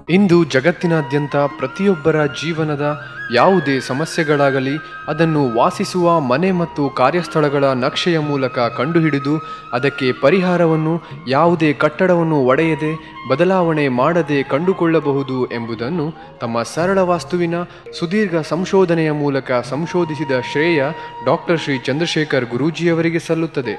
ಇಂದು ಜಗತ್ತಿನಾದ್ಯಂತ ಪ್ರತಿಯೊಬ್ಬರ ಜೀವನದ ಯಾವುದೇ ಸಮಸ್ಯೆಗಳಾಗಲಿ ಅದನ್ನು ವಾಸಿಸುವ ಮನೆ ಮತ್ತು ಕಾರ್ಯಸ್ಥಳಗಳ ನಕ್ಷೆಯ ಮೂಲಕ ಕಂಡುಹಿಡಿದು ಅದಕ್ಕೆ ಪರಿಹಾರವನ್ನು ಯಾವುದೇ ಕಟ್ಟಡವನ್ನು ಒಡೆಯದೆ ಬದಲಾವಣೆ ಮಾಡದೆ ಕಂಡುಕೊಳ್ಳಬಹುದು ಎಂಬುದನ್ನು ತಮ್ಮ ಸರಳ ವಾಸ್ತುವಿನ ಸುದೀರ್ಘ ಸಂಶೋಧನೆಯ ಮೂಲಕ ಸಂಶೋಧಿಸಿದ ಶ್ರೇಯ ಡಾಕ್ಟರ್ ಶ್ರೀ ಚಂದ್ರಶೇಖರ್ ಗುರೂಜಿಯವರಿಗೆ ಸಲ್ಲುತ್ತದೆ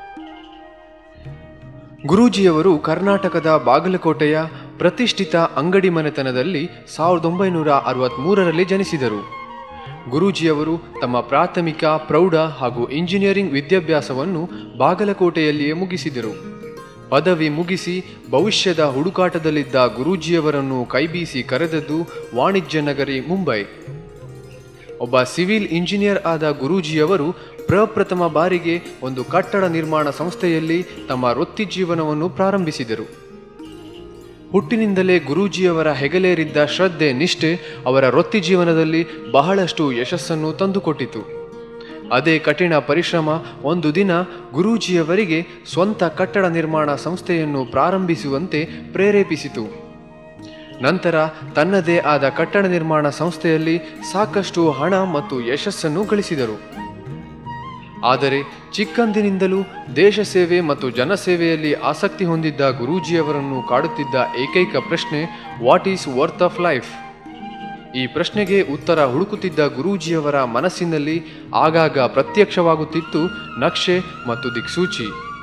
ಗುರೂಜಿಯವರು ಕರ್ನಾಟಕದ ಬಾಗಲಕೋಟೆಯ ಪ್ರತಿಷ್ಠಿತ ಅಂಗಡಿ ಮನೆತನದಲ್ಲಿ ಸಾವಿರದ ಒಂಬೈನೂರ ಅರವತ್ತ್ಮೂರರಲ್ಲಿ ಜನಿಸಿದರು ಗುರೂಜಿಯವರು ತಮ್ಮ ಪ್ರಾಥಮಿಕ ಪ್ರೌಢ ಹಾಗೂ ಇಂಜಿನಿಯರಿಂಗ್ ವಿದ್ಯಾಭ್ಯಾಸವನ್ನು ಬಾಗಲಕೋಟೆಯಲ್ಲಿಯೇ ಮುಗಿಸಿದರು ಪದವಿ ಮುಗಿಸಿ ಭವಿಷ್ಯದ ಹುಡುಕಾಟದಲ್ಲಿದ್ದ ಗುರೂಜಿಯವರನ್ನು ಕೈಬೀಸಿ ಕರೆದದ್ದು ವಾಣಿಜ್ಯ ನಗರಿ ಮುಂಬೈ ಒಬ್ಬ ಸಿವಿಲ್ ಇಂಜಿನಿಯರ್ ಆದ ಗುರೂಜಿಯವರು ಪ್ರಪ್ರಥಮ ಬಾರಿಗೆ ಒಂದು ಕಟ್ಟಡ ನಿರ್ಮಾಣ ಸಂಸ್ಥೆಯಲ್ಲಿ ತಮ್ಮ ವೃತ್ತಿ ಜೀವನವನ್ನು ಪ್ರಾರಂಭಿಸಿದರು ಹುಟ್ಟಿನಿಂದಲೇ ಗುರೂಜಿಯವರ ಹೆಗಲೇರಿದ್ದ ಶ್ರದ್ಧೆ ನಿಷ್ಠೆ ಅವರ ವೃತ್ತಿ ಜೀವನದಲ್ಲಿ ಬಹಳಷ್ಟು ಯಶಸ್ಸನ್ನು ತಂದುಕೊಟ್ಟಿತು ಅದೇ ಕಠಿಣ ಪರಿಶ್ರಮ ಒಂದು ದಿನ ಗುರೂಜಿಯವರಿಗೆ ಸ್ವಂತ ಕಟ್ಟಡ ನಿರ್ಮಾಣ ಸಂಸ್ಥೆಯನ್ನು ಪ್ರಾರಂಭಿಸುವಂತೆ ಪ್ರೇರೇಪಿಸಿತು ನಂತರ ತನ್ನದೇ ಆದ ಕಟ್ಟಡ ನಿರ್ಮಾಣ ಸಂಸ್ಥೆಯಲ್ಲಿ ಸಾಕಷ್ಟು ಹಣ ಮತ್ತು ಯಶಸ್ಸನ್ನು ಗಳಿಸಿದರು ಆದರೆ ಚಿಕ್ಕಂದಿನಿಂದಲೂ ದೇಶ ಸೇವೆ ಮತ್ತು ಜನಸೇವೆಯಲ್ಲಿ ಆಸಕ್ತಿ ಹೊಂದಿದ್ದ ಗುರೂಜಿಯವರನ್ನು ಕಾಡುತ್ತಿದ್ದ ಏಕೈಕ ಪ್ರಶ್ನೆ what is worth of life ಈ ಪ್ರಶ್ನೆಗೆ ಉತ್ತರ ಹುಡುಕುತ್ತಿದ್ದ ಗುರೂಜಿಯವರ ಮನಸ್ಸಿನಲ್ಲಿ ಆಗಾಗ ಪ್ರತ್ಯಕ್ಷವಾಗುತ್ತಿತ್ತು ನಕ್ಷೆ ಮತ್ತು ದಿಕ್ಸೂಚಿ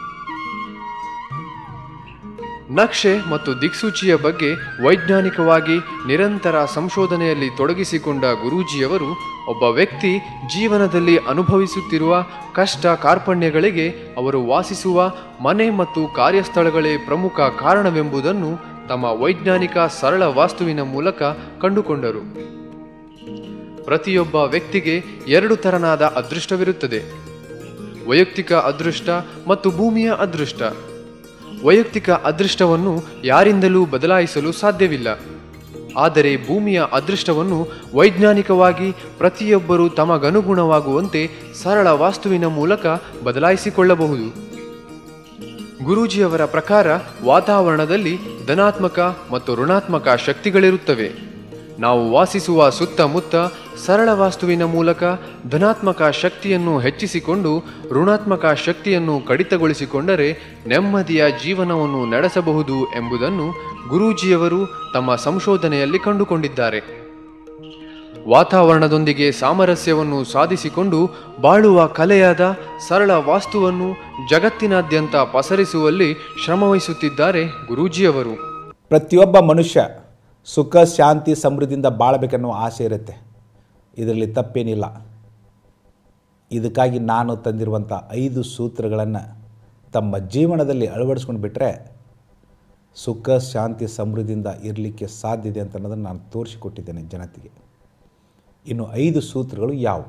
ನಕ್ಷೆ ಮತ್ತು ದಿಕ್ಸೂಚಿಯ ಬಗ್ಗೆ ವೈಜ್ಞಾನಿಕವಾಗಿ ನಿರಂತರ ಸಂಶೋಧನೆಯಲ್ಲಿ ತೊಡಗಿಸಿಕೊಂಡ ಗುರೂಜಿಯವರು ಒಬ್ಬ ವ್ಯಕ್ತಿ ಜೀವನದಲ್ಲಿ ಅನುಭವಿಸುತ್ತಿರುವ ಕಷ್ಟ ಕಾರ್ಪಣ್ಯಗಳಿಗೆ ಅವರು ವಾಸಿಸುವ ಮನೆ ಮತ್ತು ಕಾರ್ಯಸ್ಥಳಗಳೇ ಪ್ರಮುಖ ಕಾರಣವೆಂಬುದನ್ನು ತಮ್ಮ ವೈಜ್ಞಾನಿಕ ಸರಳ ವಾಸ್ತುವಿನ ಮೂಲಕ ಕಂಡುಕೊಂಡರು ಪ್ರತಿಯೊಬ್ಬ ವ್ಯಕ್ತಿಗೆ ಎರಡು ತರನಾದ ಅದೃಷ್ಟವಿರುತ್ತದೆ ವೈಯಕ್ತಿಕ ಅದೃಷ್ಟ ಮತ್ತು ಭೂಮಿಯ ಅದೃಷ್ಟ ವೈಯಕ್ತಿಕ ಅದೃಷ್ಟವನ್ನು ಯಾರಿಂದಲೂ ಬದಲಾಯಿಸಲು ಸಾಧ್ಯವಿಲ್ಲ ಆದರೆ ಭೂಮಿಯ ಅದೃಷ್ಟವನ್ನು ವೈಜ್ಞಾನಿಕವಾಗಿ ಪ್ರತಿಯೊಬ್ಬರೂ ತಮಗನುಗುಣವಾಗುವಂತೆ ಸರಳ ವಾಸ್ತುವಿನ ಮೂಲಕ ಬದಲಾಯಿಸಿಕೊಳ್ಳಬಹುದು ಗುರೂಜಿಯವರ ಪ್ರಕಾರ ವಾತಾವರಣದಲ್ಲಿ ಧನಾತ್ಮಕ ಮತ್ತು ಋಣಾತ್ಮಕ ಶಕ್ತಿಗಳಿರುತ್ತವೆ ನಾವು ವಾಸಿಸುವ ಸುತ್ತಮುತ್ತ ಸರಳ ವಾಸ್ತುವಿನ ಮೂಲಕ ಧನಾತ್ಮಕ ಶಕ್ತಿಯನ್ನು ಹೆಚ್ಚಿಸಿಕೊಂಡು ಋಣಾತ್ಮಕ ಶಕ್ತಿಯನ್ನು ಕಡಿತಗೊಳಿಸಿಕೊಂಡರೆ ನೆಮ್ಮದಿಯ ಜೀವನವನ್ನು ನಡೆಸಬಹುದು ಎಂಬುದನ್ನು ಗುರೂಜಿಯವರು ತಮ್ಮ ಸಂಶೋಧನೆಯಲ್ಲಿ ಕಂಡುಕೊಂಡಿದ್ದಾರೆ ವಾತಾವರಣದೊಂದಿಗೆ ಸಾಮರಸ್ಯವನ್ನು ಸಾಧಿಸಿಕೊಂಡು ಬಾಳುವ ಕಲೆಯಾದ ಸರಳ ವಾಸ್ತುವನ್ನು ಜಗತ್ತಿನಾದ್ಯಂತ ಪಸರಿಸುವಲ್ಲಿ ಶ್ರಮವಹಿಸುತ್ತಿದ್ದಾರೆ ಗುರೂಜಿಯವರು ಪ್ರತಿಯೊಬ್ಬ ಮನುಷ್ಯ ಸುಖ ಶಾಂತಿ ಸಮೃದ್ಧಿಯಿಂದ ಬಾಳಬೇಕನ್ನೋ ಆಸೆ ಇರುತ್ತೆ ಇದರಲ್ಲಿ ತಪ್ಪೇನಿಲ್ಲ ಇದಕ್ಕಾಗಿ ನಾನು ತಂದಿರುವಂಥ ಐದು ಸೂತ್ರಗಳನ್ನು ತಮ್ಮ ಜೀವನದಲ್ಲಿ ಅಳವಡಿಸ್ಕೊಂಡು ಬಿಟ್ಟರೆ ಸುಖ ಶಾಂತಿ ಸಮೃದ್ಧಿಯಿಂದ ಇರಲಿಕ್ಕೆ ಸಾಧ್ಯ ಇದೆ ಅಂತ ಅನ್ನೋದನ್ನು ನಾನು ತೋರಿಸಿಕೊಟ್ಟಿದ್ದೇನೆ ಜನತೆಗೆ ಇನ್ನು ಐದು ಸೂತ್ರಗಳು ಯಾವುವು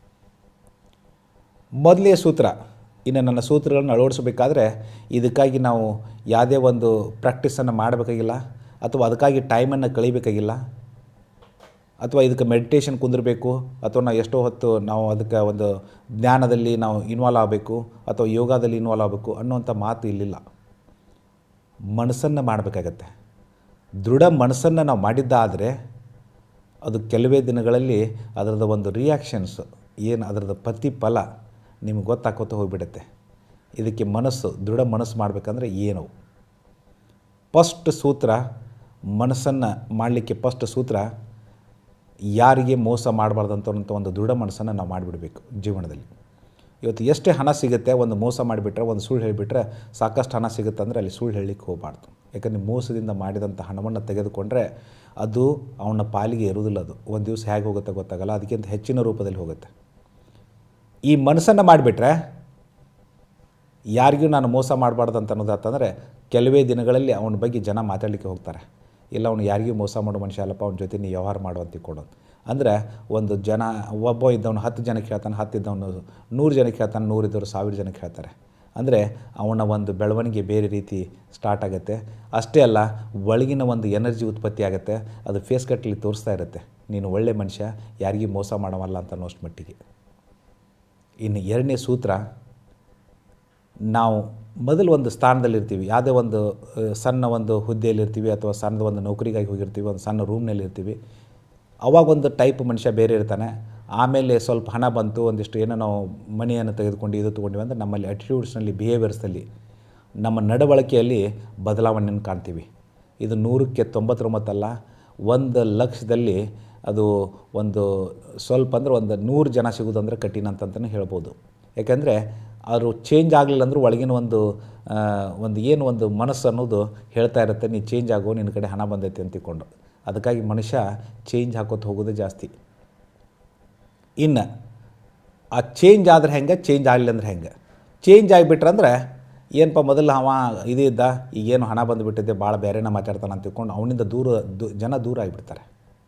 ಮೊದಲೇ ಸೂತ್ರ ಇನ್ನು ನನ್ನ ಸೂತ್ರಗಳನ್ನು ಅಳವಡಿಸಬೇಕಾದ್ರೆ ಇದಕ್ಕಾಗಿ ನಾವು ಯಾವುದೇ ಒಂದು ಪ್ರಾಕ್ಟೀಸನ್ನು ಮಾಡಬೇಕಾಗಿಲ್ಲ ಅಥವಾ ಅದಕ್ಕಾಗಿ ಟೈಮನ್ನು ಕಳಿಬೇಕಾಗಿಲ್ಲ ಅಥವಾ ಇದಕ್ಕೆ ಮೆಡಿಟೇಷನ್ ಕುಂದಿರಬೇಕು ಅಥವಾ ನಾವು ಎಷ್ಟೋ ಹೊತ್ತು ನಾವು ಅದಕ್ಕೆ ಒಂದು ಜ್ಞಾನದಲ್ಲಿ ನಾವು ಇನ್ವಾಲ್ವ್ ಆಗಬೇಕು ಅಥವಾ ಯೋಗದಲ್ಲಿ ಇನ್ವಾಲ್ವ್ ಆಗಬೇಕು ಅನ್ನುವಂಥ ಮಾತು ಇಲ್ಲಿಲ್ಲ ಮನಸ್ಸನ್ನು ಮಾಡಬೇಕಾಗತ್ತೆ ದೃಢ ಮನಸ್ಸನ್ನು ನಾವು ಮಾಡಿದ್ದಾದರೆ ಅದು ಕೆಲವೇ ದಿನಗಳಲ್ಲಿ ಅದರದ್ದು ಒಂದು ರಿಯಾಕ್ಷನ್ಸ್ ಏನು ಅದರದ್ದು ಪ್ರತಿಫಲ ನಿಮಗೆ ಗೊತ್ತಾಕೋತ ಹೋಗಿಬಿಡುತ್ತೆ ಇದಕ್ಕೆ ಮನಸ್ಸು ದೃಢ ಮನಸ್ಸು ಮಾಡಬೇಕಂದ್ರೆ ಏನು ಫಸ್ಟ್ ಸೂತ್ರ ಮನಸ್ಸನ್ನು ಮಾಡಲಿಕ್ಕೆ ಫಸ್ಟ್ ಸೂತ್ರ ಯಾರಿಗೆ ಮೋಸ ಮಾಡಬಾರ್ದಂತ ಒಂದು ದೃಢ ಮನಸ್ಸನ್ನು ನಾವು ಮಾಡಿಬಿಡಬೇಕು ಜೀವನದಲ್ಲಿ ಇವತ್ತು ಎಷ್ಟೇ ಹಣ ಸಿಗುತ್ತೆ ಒಂದು ಮೋಸ ಮಾಡಿಬಿಟ್ರೆ ಒಂದು ಸುಳ್ಳು ಹೇಳಿಬಿಟ್ರೆ ಸಾಕಷ್ಟು ಹಣ ಸಿಗುತ್ತೆ ಅಂದರೆ ಅಲ್ಲಿ ಸುಳ್ಳು ಹೇಳಲಿಕ್ಕೆ ಹೋಗಬಾರ್ದು ಯಾಕಂದರೆ ಮೋಸದಿಂದ ಮಾಡಿದಂಥ ಹಣವನ್ನು ತೆಗೆದುಕೊಂಡ್ರೆ ಅದು ಅವನ ಪಾಲಿಗೆ ಇರುವುದಿಲ್ಲ ಅದು ಒಂದು ದಿವಸ ಹೇಗೆ ಹೋಗುತ್ತೆ ಗೊತ್ತಾಗಲ್ಲ ಅದಕ್ಕಿಂತ ಹೆಚ್ಚಿನ ರೂಪದಲ್ಲಿ ಹೋಗುತ್ತೆ ಈ ಮನಸ್ಸನ್ನು ಮಾಡಿಬಿಟ್ರೆ ಯಾರಿಗೂ ನಾನು ಮೋಸ ಮಾಡಬಾರ್ದು ಅಂತ ಅನ್ನೋದಾತಂದರೆ ಕೆಲವೇ ದಿನಗಳಲ್ಲಿ ಅವನ ಬಗ್ಗೆ ಜನ ಮಾತಾಡಲಿಕ್ಕೆ ಹೋಗ್ತಾರೆ ಇಲ್ಲ ಅವನು ಯಾರಿಗೂ ಮೋಸ ಮಾಡೋ ಮನುಷ್ಯ ಅಲ್ಲಪ್ಪ ಅವನ ಜೊತೆ ನೀ ವ್ಯವಹಾರ ಮಾಡುವಂತ ಕೊಡೋದು ಅಂದರೆ ಒಂದು ಜನ ಒಬ್ಬ ಇದ್ದವನು ಹತ್ತು ಜನಕ್ಕೆ ಹೇಳ್ತಾನೆ ಹತ್ತು ಇದ್ದವನು ನೂರು ಜನಕ್ಕೆ ಹೇಳ್ತಾನೆ ನೂರು ಇದ್ದವರು ಸಾವಿರ ಜನಕ್ಕೆ ಹೇಳ್ತಾರೆ ಅಂದರೆ ಅವನ ಒಂದು ಬೆಳವಣಿಗೆ ಬೇರೆ ರೀತಿ ಸ್ಟಾರ್ಟ್ ಆಗುತ್ತೆ ಅಷ್ಟೇ ಅಲ್ಲ ಒಳಗಿನ ಒಂದು ಎನರ್ಜಿ ಉತ್ಪತ್ತಿ ಆಗುತ್ತೆ ಅದು ಫೇಸ್ ಕಟ್ಟಲಿ ತೋರಿಸ್ತಾ ಇರುತ್ತೆ ನೀನು ಒಳ್ಳೆ ಮನುಷ್ಯ ಯಾರಿಗೂ ಮೋಸ ಮಾಡವಲ್ಲ ಅಂತ ಅನ್ನೋಷ್ಟು ಮಟ್ಟಿಗೆ ಇನ್ನು ಎರಡನೇ ಸೂತ್ರ ನಾವು ಮೊದಲು ಒಂದು ಸ್ಥಾನದಲ್ಲಿರ್ತೀವಿ ಯಾವುದೇ ಒಂದು ಆ, ಸಣ್ಣ ಒಂದು ಹುದ್ದೆಯಲ್ಲಿರ್ತೀವಿ ಅಥವಾ ಸಣ್ಣದ ಒಂದು ನೌಕರಿಗಾಗಿ ಹೋಗಿರ್ತೀವಿ ಒಂದು ಸಣ್ಣ ರೂಮ್ನಲ್ಲಿ ಇರ್ತೀವಿ ಅವಾಗ ಒಂದು ಟೈಪ್ ಮನುಷ್ಯ ಬೇರೆ ಇರ್ತಾನೆ ಆಮೇಲೆ ಸ್ವಲ್ಪ ಹಣ ಬಂತು ಒಂದಿಷ್ಟು ಏನೋ ನಾವು ಮನಿಯನ್ನು ತೆಗೆದುಕೊಂಡು ಇದು ತೊಗೊಂಡಿವಿ ಅಂದರೆ ನಮ್ಮಲ್ಲಿ ಅಟಿಟ್ಯೂಡ್ಸ್ನಲ್ಲಿ ಬಿಹೇವಿಯರ್ಸಲ್ಲಿ ನಮ್ಮ ನಡವಳಿಕೆಯಲ್ಲಿ ಬದಲಾವಣೆಯನ್ನು ಕಾಣ್ತೀವಿ ಇದು ನೂರಕ್ಕೆ ತೊಂಬತ್ತೊಂಬತ್ತಲ್ಲ ಒಂದು ಲಕ್ಷದಲ್ಲಿ ಅದು ಒಂದು ಸ್ವಲ್ಪ ಅಂದರೆ ಒಂದು ನೂರು ಜನ ಸಿಗೋದಂದ್ರೆ ಕಠಿಣ ಅಂತಂತಲೇ ಹೇಳ್ಬೋದು ಯಾಕೆಂದರೆ ಅವರು ಚೇಂಜ್ ಆಗಲಿಲ್ಲ ಅಂದರೂ ಒಳಗಿನ ಒಂದು ಆ, ಒಂದು ಏನು ಒಂದು ಮನಸ್ಸು ಅನ್ನೋದು ಹೇಳ್ತಾ ಇರುತ್ತೆ ನೀ ಚೇಂಜ್ ಆಗೋ ನಿನ್ನ ಕಡೆ ಹಣ ಬಂದೈತೆ ಅಂತ ತಿಳ್ಕೊಂಡು ಅದಕ್ಕಾಗಿ ಮನುಷ್ಯ ಚೇಂಜ್ ಹಾಕೋತ ಹೋಗೋದು ಜಾಸ್ತಿ ಇನ್ನು ಆ ಚೇಂಜ್ ಆದ್ರೆ ಹೆಂಗೆ ಚೇಂಜ್ ಆಗಲಿಲ್ಲ ಅಂದ್ರೆ ಹೆಂಗೆ ಚೇಂಜ್ ಆಗಿಬಿಟ್ರಂದ್ರೆ ಏನಪ್ಪ ಮೊದಲು ಅವ ಇದು ಇದ್ದ ಈಗೇನು ಹಣ ಬಂದುಬಿಟ್ಟಿದೆ ಭಾಳ ಬೇರೆನ ಮಾತಾಡ್ತಾನೆ ಅಂತ ತಿಳ್ಕೊಂಡು ಅವನಿಂದ ದೂರ ದೂ ಜನ ದೂರ ಆಗಿಬಿಡ್ತಾರೆ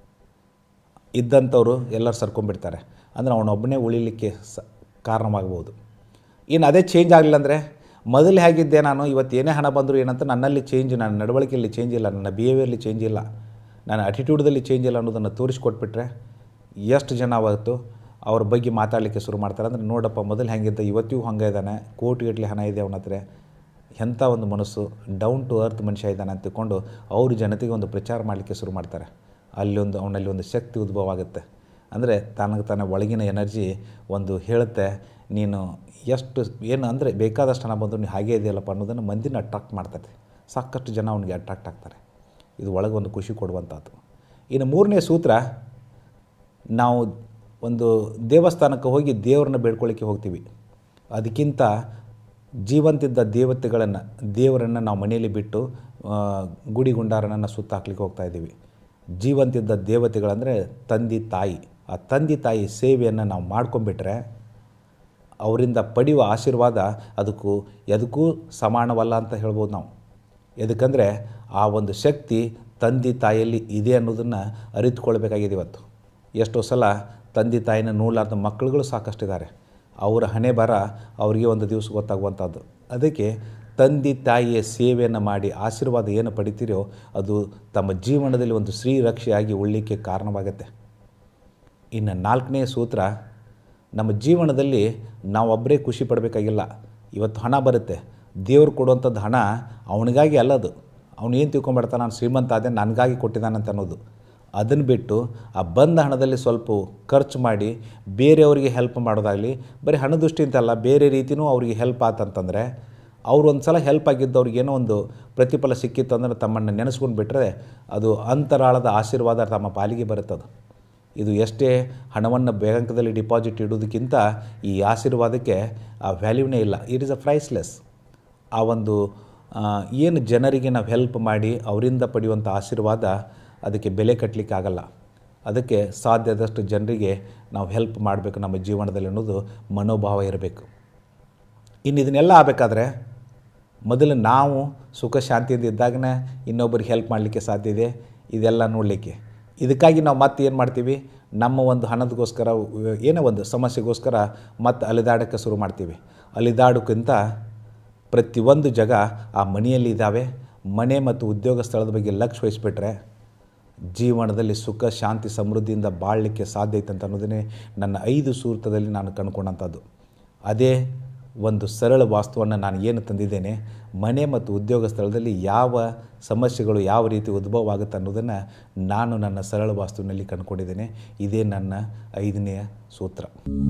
ಇದ್ದಂಥವ್ರು ಎಲ್ಲರೂ ಸರ್ಕೊಂಡ್ಬಿಡ್ತಾರೆ ಅಂದರೆ ಅವನೊಬ್ಬನೇ ಉಳಿಲಿಕ್ಕೆ ಸ ಕಾರಣವಾಗ್ಬೋದು ಇನ್ನು ಅದೇ ಚೇಂಜ್ ಆಗಲಿಲ್ಲ ಅಂದರೆ ಮೊದಲು ಹೇಗಿದ್ದೆ ನಾನು ಇವತ್ತು ಏನೇ ಹಣ ಬಂದರೂ ಏನಂತ ನನ್ನಲ್ಲಿ ಚೇಂಜ್ ನನ್ನ ನಡವಳಿಕೆಯಲ್ಲಿ ಚೇಂಜ್ ಇಲ್ಲ ನನ್ನ ಬಿಹೇವಿಯರ್ಲಿ ಚೇಂಜ್ ಇಲ್ಲ ನನ್ನ ಅಟಿಟ್ಯೂಡ್ದಲ್ಲಿ ಚೇಂಜ್ ಇಲ್ಲ ಅನ್ನೋದನ್ನು ತೋರಿಸ್ಕೊಟ್ಬಿಟ್ರೆ ಎಷ್ಟು ಜನ ಅವತ್ತು ಅವ್ರ ಬಗ್ಗೆ ಮಾತಾಡಲಿಕ್ಕೆ ಶುರು ಮಾಡ್ತಾರೆ ಅಂದರೆ ನೋಡಪ್ಪ ಮೊದಲು ಹೆಂಗಿದ್ದ ಇವತ್ತಿಗೂ ಹಂಗೆ ಇದ್ದಾನೆ ಕೋಟಿಗಟ್ಟಲೆ ಹಣ ಇದೆ ಅವನ ಹತ್ರ ಎಂಥ ಒಂದು ಮನಸ್ಸು ಡೌನ್ ಟು ಅರ್ತ್ ಮನುಷ್ಯ ಇದ್ದಾನೆ ಅಂತ ತಿಳ್ಕೊಂಡು ಅವರು ಜನತೆಗೆ ಒಂದು ಪ್ರಚಾರ ಮಾಡಲಿಕ್ಕೆ ಶುರು ಮಾಡ್ತಾರೆ ಅಲ್ಲೊಂದು ಅವನಲ್ಲಿ ಒಂದು ಶಕ್ತಿ ಉದ್ಭವ ಆಗುತ್ತೆ ಅಂದರೆ ತನಗೆ ತನ್ನ ಒಳಗಿನ ಎನರ್ಜಿ ಒಂದು ಹೇಳುತ್ತೆ ನೀನು ಎಷ್ಟು ಏನು ಅಂದರೆ ಬೇಕಾದಷ್ಟು ಹಣ ಬಂದು ನೀನು ಹಾಗೇ ಇದೆಯಲ್ಲಪ್ಪ ಅನ್ನೋದನ್ನು ಮಂದಿನ ಅಟ್ರಾಕ್ಟ್ ಮಾಡ್ತದೆ ಸಾಕಷ್ಟು ಜನ ಅವನಿಗೆ ಅಟ್ರಾಕ್ಟ್ ಆಗ್ತಾರೆ ಇದು ಒಳಗೆ ಒಂದು ಖುಷಿ ಕೊಡುವಂಥದ್ದು ಇನ್ನು ಮೂರನೇ ಸೂತ್ರ ನಾವು ಒಂದು ದೇವಸ್ಥಾನಕ್ಕೆ ಹೋಗಿ ದೇವ್ರನ್ನ ಬೇಡ್ಕೊಳ್ಳಿಕ್ಕೆ ಹೋಗ್ತೀವಿ ಅದಕ್ಕಿಂತ ಜೀವಂತಿದ್ದ ದೇವತೆಗಳನ್ನು ದೇವರನ್ನು ನಾವು ಮನೆಯಲ್ಲಿ ಬಿಟ್ಟು ಆ, ಗುಡಿ ಗುಂಡಾರನನ್ನು ಸುತ್ತ ಹಾಕ್ಲಿಕ್ಕೆ ಹೋಗ್ತಾ ಇದ್ದೀವಿ ಜೀವಂತಿದ್ದ ದೇವತೆಗಳಂದರೆ ತಂದೆ ತಾಯಿ ಆ ತಂದೆ ತಾಯಿ ಸೇವೆಯನ್ನು ನಾವು ಮಾಡ್ಕೊಂಬಿಟ್ರೆ ಅವರಿಂದ ಪಡೆಯುವ ಆಶೀರ್ವಾದ ಅದಕ್ಕೂ ಎದಕ್ಕೂ ಸಮಾನವಲ್ಲ ಅಂತ ಹೇಳ್ಬೋದು ನಾವು ಎದಕ್ಕಂದರೆ ಆ ಒಂದು ಶಕ್ತಿ ತಂದೆ ತಾಯಿಯಲ್ಲಿ ಇದೆ ಅನ್ನೋದನ್ನು ಅರಿತುಕೊಳ್ಬೇಕಾಗಿದೆ ಇವತ್ತು ಎಷ್ಟೋ ಸಲ ತಂದೆ ತಾಯಿನ ನೋಡಲಾರ್ದ ಮಕ್ಕಳುಗಳು ಸಾಕಷ್ಟಿದ್ದಾರೆ ಅವರ ಹಣೆ ಬರ ಅವರಿಗೆ ಒಂದು ದಿವಸ ಗೊತ್ತಾಗುವಂಥದ್ದು ಅದಕ್ಕೆ ತಂದೆ ತಾಯಿಯ ಸೇವೆಯನ್ನು ಮಾಡಿ ಆಶೀರ್ವಾದ ಏನು ಪಡಿತೀರೋ ಅದು ತಮ್ಮ ಜೀವನದಲ್ಲಿ ಒಂದು ಶ್ರೀರಕ್ಷೆಯಾಗಿ ಉಳ್ಳಿಕ್ಕೆ ಕಾರಣವಾಗುತ್ತೆ ಇನ್ನು ನಾಲ್ಕನೇ ಸೂತ್ರ ನಮ್ಮ ಜೀವನದಲ್ಲಿ ನಾವೊಬ್ಬರೇ ಖುಷಿ ಪಡಬೇಕಾಗಿಲ್ಲ ಇವತ್ತು ಹಣ ಬರುತ್ತೆ ದೇವ್ರು ಕೊಡುವಂಥದ್ದು ಹಣ ಅವನಿಗಾಗಿ ಅಲ್ಲದು ಅವನು ಏನು ತಿಳ್ಕೊಂಬಿಡ್ತಾನೆ ನಾನು ಶ್ರೀಮಂತ ಆದೆ ನನಗಾಗಿ ಕೊಟ್ಟಿದ್ದಾನಂತ ಅನ್ನೋದು ಅದನ್ನು ಬಿಟ್ಟು ಆ ಬಂದ ಹಣದಲ್ಲಿ ಸ್ವಲ್ಪ ಖರ್ಚು ಮಾಡಿ ಬೇರೆಯವರಿಗೆ ಹೆಲ್ಪ್ ಮಾಡೋದಾಗಲಿ ಬರೀ ಹಣ ದೃಷ್ಟಿಯಿಂದ ಅಲ್ಲ ಬೇರೆ ರೀತಿಯೂ ಅವರಿಗೆ ಹೆಲ್ಪ್ ಆತಂತಂದರೆ ಅವ್ರು ಒಂದು ಸಲ ಹೆಲ್ಪ್ ಆಗಿದ್ದು ಅವ್ರಿಗೆ ಏನೋ ಒಂದು ಪ್ರತಿಫಲ ಸಿಕ್ಕಿತ್ತು ಅಂದರೆ ತಮ್ಮನ್ನು ನೆನೆಸ್ಕೊಂಡು ಬಿಟ್ಟರೆ ಅದು ಅಂತರಾಳದ ಆಶೀರ್ವಾದ ತಮ್ಮ ಪಾಲಿಗೆ ಬರುತ್ತದು ಇದು ಎಷ್ಟೇ ಹಣವನ್ನು ಬ್ಯಾಂಕ್ದಲ್ಲಿ ಡಿಪಾಸಿಟ್ ಇಡೋದಕ್ಕಿಂತ ಈ ಆಶೀರ್ವಾದಕ್ಕೆ ಆ ವ್ಯಾಲ್ಯೂನೇ ಇಲ್ಲ ಇಟ್ ಇಸ್ ಅ ಪ್ರೈಸ್ಲೆಸ್ ಆ ಒಂದು ಆ, ಏನು ಜನರಿಗೆ ನಾವು ಹೆಲ್ಪ್ ಮಾಡಿ ಅವರಿಂದ ಪಡೆಯುವಂಥ ಆಶೀರ್ವಾದ ಅದಕ್ಕೆ ಬೆಲೆ ಕಟ್ಟಲಿಕ್ಕೆ ಆಗಲ್ಲ ಅದಕ್ಕೆ ಸಾಧ್ಯದಷ್ಟು ಜನರಿಗೆ ನಾವು ಹೆಲ್ಪ್ ಮಾಡಬೇಕು ನಮ್ಮ ಜೀವನದಲ್ಲಿ ಅನ್ನೋದು ಮನೋಭಾವ ಇರಬೇಕು ಇನ್ನು ಇದನ್ನೆಲ್ಲ ಆಗಬೇಕಾದ್ರೆ ಮೊದಲು ನಾವು ಸುಖ ಶಾಂತಿಯಿಂದ ಇದ್ದಾಗನೇ ಇನ್ನೊಬ್ಬರಿಗೆ ಹೆಲ್ಪ್ ಮಾಡಲಿಕ್ಕೆ ಸಾಧ್ಯ ಇದೆ ಇದೆಲ್ಲ ನೋಡಲಿಕ್ಕೆ ಇದಕ್ಕಾಗಿ ನಾವು ಮತ್ತೆ ಏನು ಮಾಡ್ತೀವಿ ನಮ್ಮ ಒಂದು ಹಣದಗೋಸ್ಕರ ಏನೋ ಒಂದು ಸಮಸ್ಯೆಗೋಸ್ಕರ ಮತ್ತೆ ಅಲಿದಾಡೋಕ್ಕೆ ಶುರು ಮಾಡ್ತೀವಿ ಅಲಿದಾಡೋಕ್ಕಿಂತ ಪ್ರತಿಯೊಂದು ಜಾಗ ಆ ಮನೆಯಲ್ಲಿ ಇದ್ದಾವೆ ಮನೆ ಮತ್ತು ಉದ್ಯೋಗ ಸ್ಥಳದ ಬಗ್ಗೆ ಲಕ್ಷ್ಯ ವಹಿಸ್ಬಿಟ್ರೆ ಜೀವನದಲ್ಲಿ ಸುಖ ಶಾಂತಿ ಸಮೃದ್ಧಿಯಿಂದ ಬಾಳಲಿಕ್ಕೆ ಸಾಧ್ಯ ಐತೆ ಅಂತ ಅನ್ನೋದನ್ನೇ ನನ್ನ ಐದು ಸೂರ್ತದಲ್ಲಿ ನಾನು ಕಂಡುಕೊಂಡಂಥದ್ದು ಅದೇ ಒಂದು ಸರಳ ವಾಸ್ತುವನ್ನು ನಾನು ಏನು ತಂದಿದ್ದೇನೆ ಮನೆ ಮತ್ತು ಉದ್ಯೋಗ ಸ್ಥಳದಲ್ಲಿ ಯಾವ ಸಮಸ್ಯೆಗಳು ಯಾವ ರೀತಿ ಉದ್ಭವ ಆಗುತ್ತೆ ಅನ್ನೋದನ್ನು ನಾನು ನನ್ನ ಸರಳ ವಾಸ್ತುವಿನಲ್ಲಿ ಕಂಡುಕೊಂಡಿದ್ದೇನೆ ಇದೇ ನನ್ನ ಐದನೆಯ ಸೂತ್ರ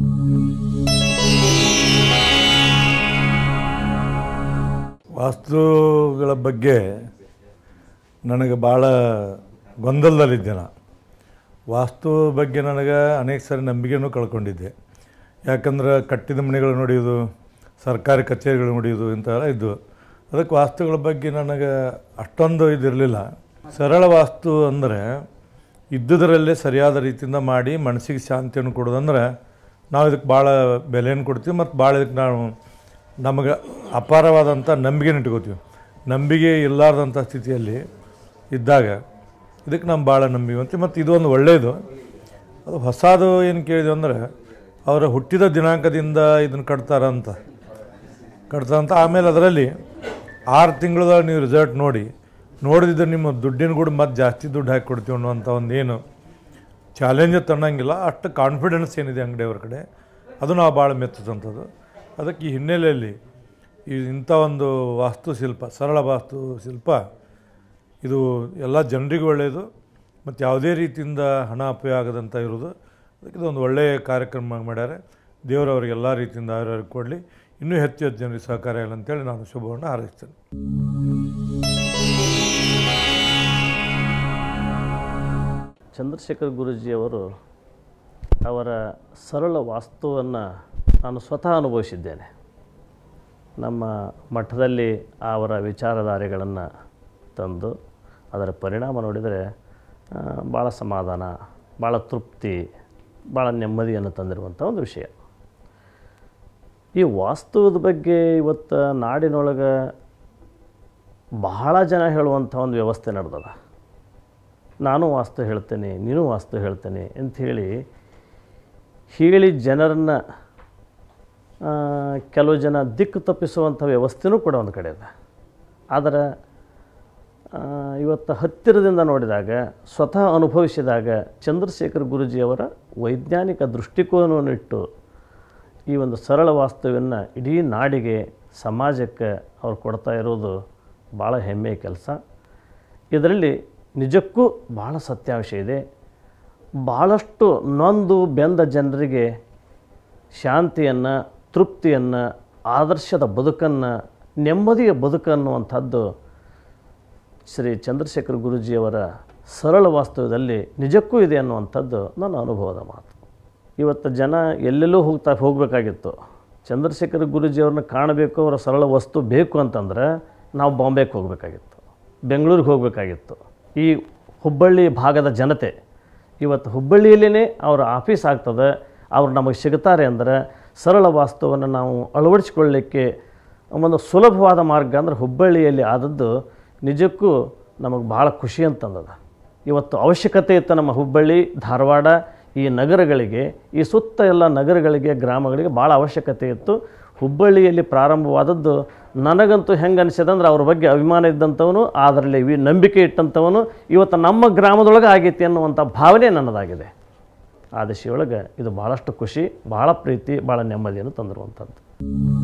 ವಾಸ್ತುಗಳ ಬಗ್ಗೆ ನನಗೆ ಭಾಳ ಗೊಂದಲದಲ್ಲಿದ್ದೆ ನಾ ವಾಸ್ತು ಬಗ್ಗೆ ನನಗೆ ಅನೇಕ ಸಾರಿ ನಂಬಿಕೆನೂ ಕಳ್ಕೊಂಡಿದ್ದೆ ಯಾಕಂದ್ರೆ ಕಟ್ಟಿದ ಮನೆಗಳು ನೋಡಿಯೋದು ಸರ್ಕಾರಿ ಕಚೇರಿಗಳು ನೋಡಿಯೋದು ಇಂಥವೆಲ್ಲ ಇದ್ದವು ಅದಕ್ಕೆ ವಾಸ್ತುಗಳ ಬಗ್ಗೆ ನನಗೆ ಅಷ್ಟೊಂದು ಇದಿರಲಿಲ್ಲ ಸರಳ ವಾಸ್ತು ಅಂದರೆ ಇದ್ದುದರಲ್ಲೇ ಸರಿಯಾದ ರೀತಿಯಿಂದ ಮಾಡಿ ಮನಸ್ಸಿಗೆ ಶಾಂತಿಯನ್ನು ಕೊಡೋದಂದ್ರೆ ನಾವು ಇದಕ್ಕೆ ಭಾಳ ಬೆಲೆಯನ್ನು ಕೊಡ್ತೀವಿ ಮತ್ತು ಭಾಳ ಇದಕ್ಕೆ ನಾವು ನಮಗೆ ಅಪಾರವಾದಂಥ ನಂಬಿಕೆನ ಇಟ್ಕೋತೀವಿ ನಂಬಿಕೆ ಇಲ್ಲಾರ್ದಂಥ ಸ್ಥಿತಿಯಲ್ಲಿ ಇದ್ದಾಗ ಇದಕ್ಕೆ ನಾವು ಭಾಳ ನಂಬಿವಂತೀವಿ ಮತ್ತು ಇದು ಒಂದು ಒಳ್ಳೆಯದು ಅದು ಹೊಸದು ಏನು ಕೇಳಿದ್ವಿ ಅಂದರೆ ಅವರ ಹುಟ್ಟಿದ ದಿನಾಂಕದಿಂದ ಇದನ್ನು ಕಟ್ತಾರಂತ ಕಟ್ತಾರಂತ ಆಮೇಲೆ ಅದರಲ್ಲಿ ಆರು ತಿಂಗಳದಾಗ ನೀವು ರಿಸಲ್ಟ್ ನೋಡಿ ನೋಡಿದ್ರೆ ನಿಮ್ಮ ದುಡ್ಡಿನ ಕೂಡ ಮತ್ತೆ ಜಾಸ್ತಿ ದುಡ್ಡು ಹಾಕಿ ಕೊಡ್ತೀವಿ ಅನ್ನುವಂಥ ಒಂದು ಏನು ಚಾಲೆಂಜ್ ತಣ್ಣಂಗಿಲ್ಲ ಅಷ್ಟು ಕಾನ್ಫಿಡೆನ್ಸ್ ಏನಿದೆ ಅಂಗಡಿಯವ್ರ ಕಡೆ ಅದು ನಾವು ಭಾಳ ಮೆಚ್ಚುತ್ತಂಥದ್ದು ಅದಕ್ಕೆ ಈ ಹಿನ್ನೆಲೆಯಲ್ಲಿ ಈ ಇಂಥ ಒಂದು ವಾಸ್ತುಶಿಲ್ಪ ಸರಳ ವಾಸ್ತುಶಿಲ್ಪ ಇದು ಎಲ್ಲ ಜನರಿಗೂ ಒಳ್ಳೆಯದು ಮತ್ತು ಯಾವುದೇ ರೀತಿಯಿಂದ ಹಣ ಅಪಾಯ ಆಗದಂಥ ಇರೋದು ಅದಕ್ಕೆ ಇದೊಂದು ಒಳ್ಳೆಯ ಕಾರ್ಯಕ್ರಮ ಮಾಡ್ಯಾರೆ ದೇವರು ಅವ್ರಿಗೆ ಎಲ್ಲ ರೀತಿಯಿಂದ ಆರೋಗ್ಯ ಕೊಡಲಿ ಇನ್ನೂ ಹೆಚ್ಚು ಹೆಚ್ಚು ಜನರಿಗೆ ಸಹಕಾರ ಆಗಲಿ ಅಂತೇಳಿ ನಾನು ಶುಭವನ್ನು ಹಾರೈಸ್ತೇನೆ ಚಂದ್ರಶೇಖರ್ ಗುರೂಜಿಯವರು ಅವರ ಸರಳ ವಾಸ್ತುವನ್ನು ನಾನು ಸ್ವತಃ ಅನುಭವಿಸಿದ್ದೇನೆ ನಮ್ಮ ಮಠದಲ್ಲಿ ಅವರ ವಿಚಾರಧಾರೆಗಳನ್ನು ತಂದು ಅದರ ಪರಿಣಾಮ ನೋಡಿದರೆ ಆ, ಭಾಳ ಸಮಾಧಾನ ಭಾಳ ತೃಪ್ತಿ ಭಾಳ ನೆಮ್ಮದಿಯನ್ನು ತಂದಿರುವಂಥ ಒಂದು ವಿಷಯ ಈ ವಾಸ್ತುದ ಬಗ್ಗೆ ಇವತ್ತು ನಾಡಿನೊಳಗೆ ಬಹಳ ಜನ ಹೇಳುವಂಥ ಒಂದು ವ್ಯವಸ್ಥೆ ನಡೆದದ ನಾನು ವಾಸ್ತು ಹೇಳ್ತೇನೆ ನೀನು ವಾಸ್ತು ಹೇಳ್ತೇನೆ ಅಂಥೇಳಿ ಹೇಳಿ ಜನರನ್ನು ಆ, ಕೆಲವು ಜನ ದಿಕ್ಕು ತಪ್ಪಿಸುವಂಥ ವ್ಯವಸ್ಥೆನೂ ಕೂಡ ಒಂದು ಕಡೆ ಇದೆ ಆದರೆ ಆ, ಇವತ್ತು ಹತ್ತಿರದಿಂದ ನೋಡಿದಾಗ ಸ್ವತಃ ಅನುಭವಿಸಿದಾಗ ಚಂದ್ರಶೇಖರ್ ಗುರೂಜಿಯವರ ವೈಜ್ಞಾನಿಕ ದೃಷ್ಟಿಕೋನವನ್ನಿಟ್ಟು ಈ ಒಂದು ಸರಳ ವಾಸ್ತುವನ್ನು ಇಡೀ ನಾಡಿಗೆ ಸಮಾಜಕ್ಕೆ ಅವ್ರು ಕೊಡ್ತಾ ಇರೋದು ಭಾಳ ಹೆಮ್ಮೆಯ ಕೆಲಸ ಇದರಲ್ಲಿ ನಿಜಕ್ಕೂ ಭಾಳ ಸತ್ಯಾಂಶ ಇದೆ ಭಾಳಷ್ಟು ನೊಂದು ಬೆಂದ ಜನರಿಗೆ ಶಾಂತಿಯನ್ನು ತೃಪ್ತಿಯನ್ನು ಆದರ್ಶದ ಬದುಕನ್ನು ನೆಮ್ಮದಿಯ ಬದುಕನ್ನುವಂಥದ್ದು ಶ್ರೀ ಚಂದ್ರಶೇಖರ್ ಗುರೂಜಿಯವರ ಸರಳ ವಾಸ್ತವದಲ್ಲಿ ನಿಜಕ್ಕೂ ಇದೆ ಅನ್ನುವಂಥದ್ದು ನನ್ನ ಅನುಭವದ ಮಾತು ಇವತ್ತು ಜನ ಎಲ್ಲೆಲ್ಲೂ ಹೋಗ್ತಾ ಹೋಗಬೇಕಾಗಿತ್ತು ಚಂದ್ರಶೇಖರ್ ಗುರೂಜಿಯವ್ರನ್ನ ಕಾಣಬೇಕು ಅವರ ಸರಳ ವಸ್ತು ಬೇಕು ಅಂತಂದ್ರೆ ನಾವು ಬಾಂಬೆಗೆ ಹೋಗಬೇಕಾಗಿತ್ತು ಬೆಂಗಳೂರಿಗೆ ಹೋಗಬೇಕಾಗಿತ್ತು ಈ ಹುಬ್ಬಳ್ಳಿ ಭಾಗದ ಜನತೆ ಇವತ್ತು ಹುಬ್ಬಳ್ಳಿಯಲ್ಲೇ ಅವರ ಆಫೀಸ್ ಆಗ್ತದೆ ಅವ್ರು ನಮಗೆ ಸಿಗ್ತಾರೆ ಅಂದರೆ ಸರಳ ವಾಸ್ತುವನ್ನು ನಾವು ಅಳವಡಿಸಿಕೊಳ್ಳಲಿಕ್ಕೆ ಒಂದು ಸುಲಭವಾದ ಮಾರ್ಗ ಅಂದರೆ ಹುಬ್ಬಳ್ಳಿಯಲ್ಲಿ ಆದದ್ದು ನಿಜಕ್ಕೂ ನಮಗೆ ಭಾಳ ಖುಷಿ ಅಂತಂದದ ಇವತ್ತು ಅವಶ್ಯಕತೆ ಇತ್ತು ನಮ್ಮ ಹುಬ್ಬಳ್ಳಿ ಧಾರವಾಡ ಈ ನಗರಗಳಿಗೆ ಈ ಸುತ್ತ ಎಲ್ಲ ನಗರಗಳಿಗೆ ಗ್ರಾಮಗಳಿಗೆ ಭಾಳ ಅವಶ್ಯಕತೆ ಇತ್ತು ಹುಬ್ಬಳ್ಳಿಯಲ್ಲಿ ಪ್ರಾರಂಭವಾದದ್ದು ನನಗಂತೂ ಹೆಂಗೆ ಅನಿಸಿದೆ ಅಂದ್ರೆ ಅವ್ರ ಬಗ್ಗೆ ಅಭಿಮಾನ ಇದ್ದಂಥವನು ಅದರಲ್ಲಿ ವಿ ನಂಬಿಕೆ ಇಟ್ಟಂಥವನು ಇವತ್ತು ನಮ್ಮ ಗ್ರಾಮದೊಳಗೆ ಆಗೈತಿ ಅನ್ನುವಂಥ ಭಾವನೆ ನನ್ನದಾಗಿದೆ ಆ ದಿಶೆಯೊಳಗೆ ಇದು ಭಾಳಷ್ಟು ಖುಷಿ ಭಾಳ ಪ್ರೀತಿ ಭಾಳ ನೆಮ್ಮದಿಯನ್ನು ತಂದಿರುವಂಥದ್ದು